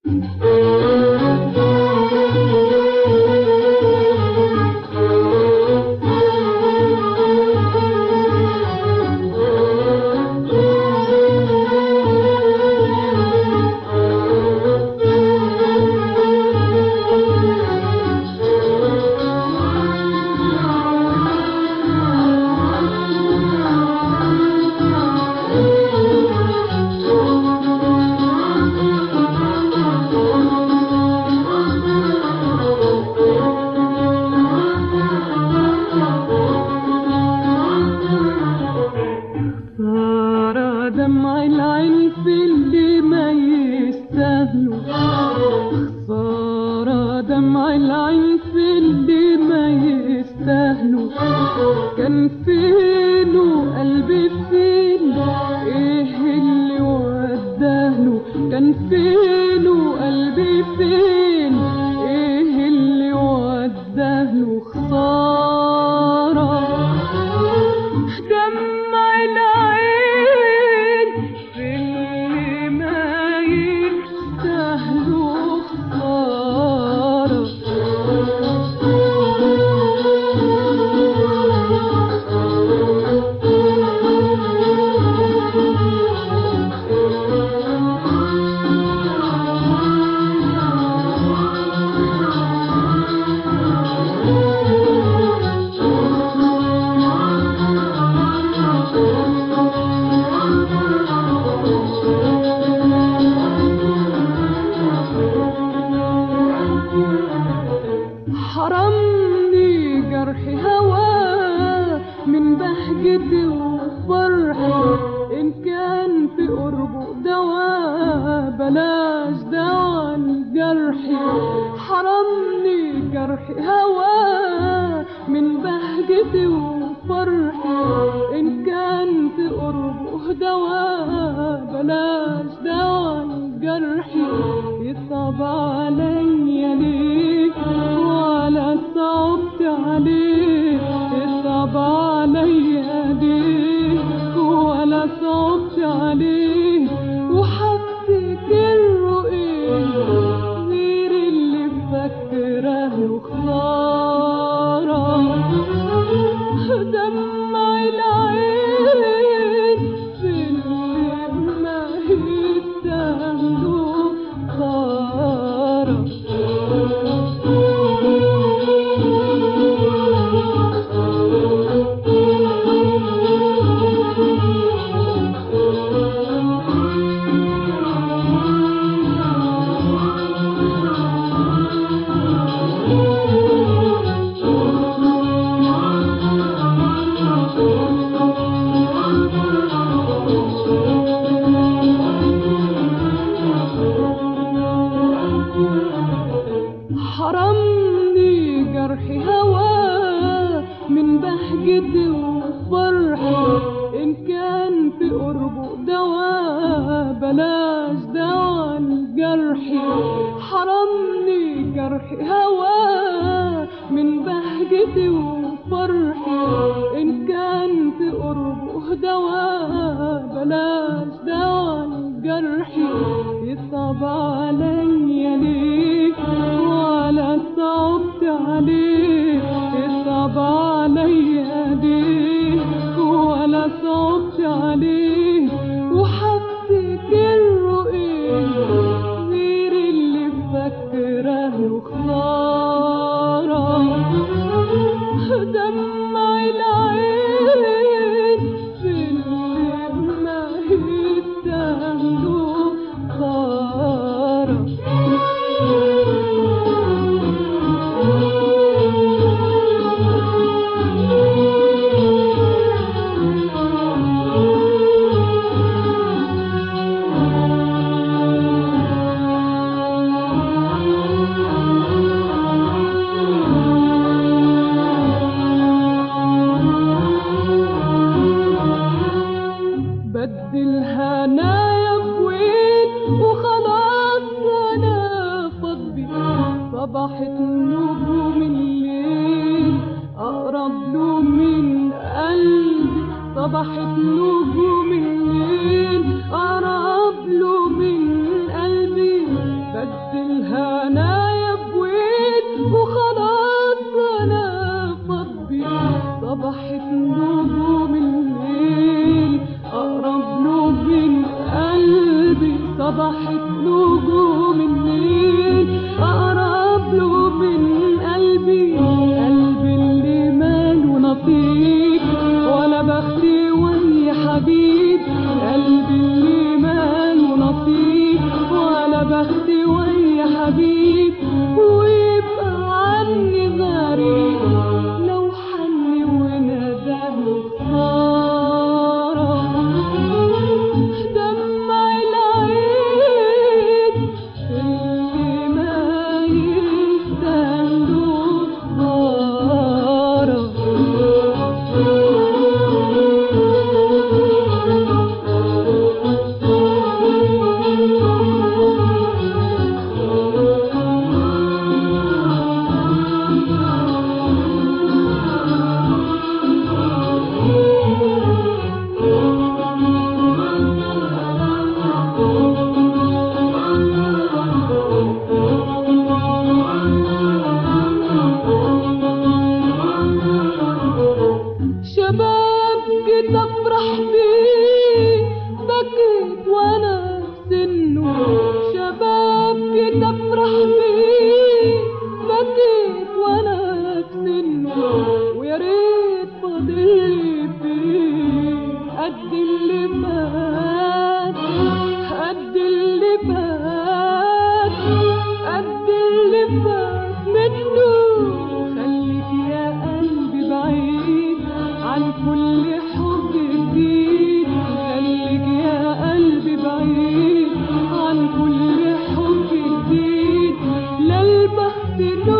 صار دمع العين في اللي ما يستاهلوا صار دمع العين في اللي ما يستاهلوا كان فينه قلبي فين ايه اللي وداهله كان فينه قلبي فين ايه اللي وداهله خساره دمع العين في اللي ما يستاهلوا خسارة حرمني جرح هواه من بهجتي وفرحي إن كان في قربه دواء بلاش دوا الجرحي حرمني جرح هواه من بهجتي وفرحي إن كان في قربه دواء بلاش دوا الجرحي يصعب عليا ليه ولا صعبت عليه يصعب عليا ليه ولا صعبت عليه وحفتكر ايه غير اللي فاكره خسارة دمع العين في اللي ما يستاهلوا خسارة حرمني جرح هواه من بهجتي وفرحي إن كان في قربه دواء بلاش دوا الجرحي حرمني جرح هواه من بهجتي وفرحي إن كان في قربه دواء بلاش دوا الجرحي يصعب عليا ليه ولا صعبت عليه يصعب عليا ليه ولا صعبت عليه وحفتكر ايه غير اللي فاكره خسارة دمع العين في اللي ما يستاهلوا خسارة بدل هنايا بوين وخلاص انا فضي صبحت نجوم الليل اقرب له من قلبي صبحت نجوم الليل اقرب له من قلبي قد الهنايا بوين وخلاص انا فضي صبحت نجوم الليل اقرب له من قلبي صبحت نجوم الليل اقرب له من قلبي قلبي اللي ماله نصيب ولا بختي واني حبيب قلبي اللي ماله نصيب ولا بختي واني حبيب ويبقى عني غريب لو حني وندم خسارة دمع العيد اللي ما يستاهلوا شباب جيت افرح بيه بكيت وانا في سنه شباب جيت افرح بيه بكيت وانا في سنه ويا ريت فاضل فيه قد اللي فات قد اللي فات قد اللي فات منه خليك يا قلبي بعيد عن كل حب جديد خليك يا قلبي بعيد عن كل حب جديد لا البخت له